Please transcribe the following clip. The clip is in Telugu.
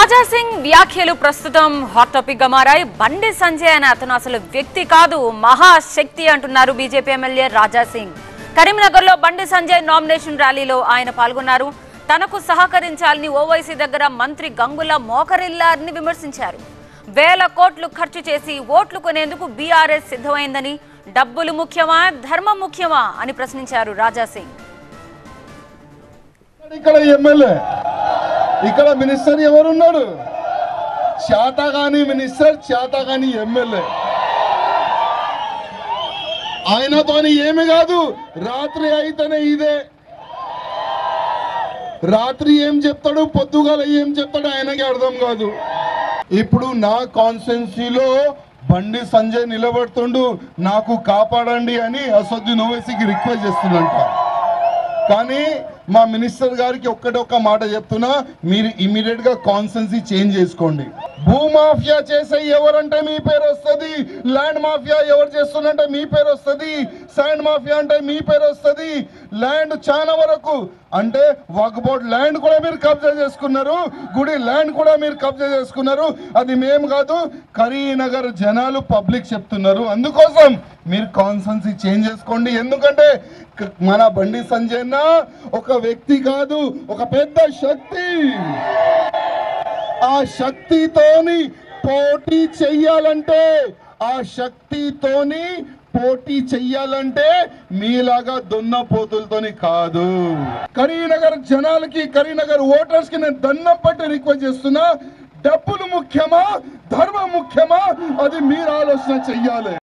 రాజా సింగ్ వ్యాఖ్యలు ప్రస్తుతం హాట్ టాపిక్ గా మారాయి బండి సంజయ్ అనే అతను అసలు వ్యక్తి కాదు మహాశక్తి అంటున్నారు బీజేపీ ఎమ్మెల్యే రాజా సింగ్ కరీంనగర్ లో బండి సంజయ్ నామినేషన్ ర్యాలీలో ఆయన పాల్గొన్నారు తనకు సహకరించాలని ఓవైసీ దగ్గర మంత్రి గంగుల మోకరిల్లారిని విమర్శించారు వేల కోట్లు ఖర్చు చేసి ఓట్లు కొనేందుకు బీఆర్ఎస్ సిద్ధమైందని డబ్బులు ముఖ్యమా ధర్మం ముఖ్యమా అని ప్రశ్నించారు రాజా సింగ్ ఇక్కడ ఎమ్మెల్యే ఇక్కడ మినిస్టర్ ఎవరున్నాడు చేతగాని మినిస్టర్ చేతగాని ఎమ్మెల్యే ఆయనతోని ఏమి కాదు రాత్రి అయితేనే ఇదే రాత్రి ఏం చెప్తాడు పొద్దుగాల ఏం చెప్తాడు ఆయనకి అర్థం కాదు ఇప్పుడు నా కాన్స్టెన్సీలో బండి సంజయ్ నిలబడుతుండు నాకు కాపాడండి అని అసొద్దు నోవేసికి రిక్వెస్ట్ చేస్తుందంట కానీ మా మినిస్టర్ గారికి ఒక్కటే ఒక్క మాట చెప్తున్నా మీరు ఇమీడియట్ గా కాన్సెన్సీ చేంజ్ చేసుకోండి భూమాఫియా చేసే ఎవరంటే మీ పేరు వస్తుంది ల్యాండ్ మాఫియా ఎవరు చేస్తున్నంటే మీ పేరు వస్తుంది శాండ్ మాఫియా అంటే మీ పేరు వస్తుంది ల్యాండ్ చాలా వరకు అంటే వక్ బోర్డ్ ల్యాండ్ కూడా మీరు కబ్జా చేసుకున్నారు గుడి ల్యాండ్ కూడా మీరు కబ్జా చేసుకున్నారు అది మేము కాదు కరీంనగర్ జనాలు పబ్లిక్ చెప్తున్నారు అందుకోసం మీరు కాన్సెన్సీ చేంజ్ చేసుకోండి ఎందుకంటే క- మన బండి సంజయ్ ఒక వ్యక్తి కాదు ఒక పెద్ద శక్తి ఆ శక్తితోని పోటీ చెయ్యాలంటే ఆ శక్తితోని పోటీ చెయ్యాలంటే మీలాగా దున్నపోతులతోని కాదు కరీంనగర్ జనాలకి కరీంనగర్ ఓటర్స్ కి నేను దండం పట్టి రిక్వెస్ట్ చేస్తున్నా డబ్బులు ముఖ్యమా ధర్మం ముఖ్యమా అది మీరు ఆలోచన చెయ్యాలి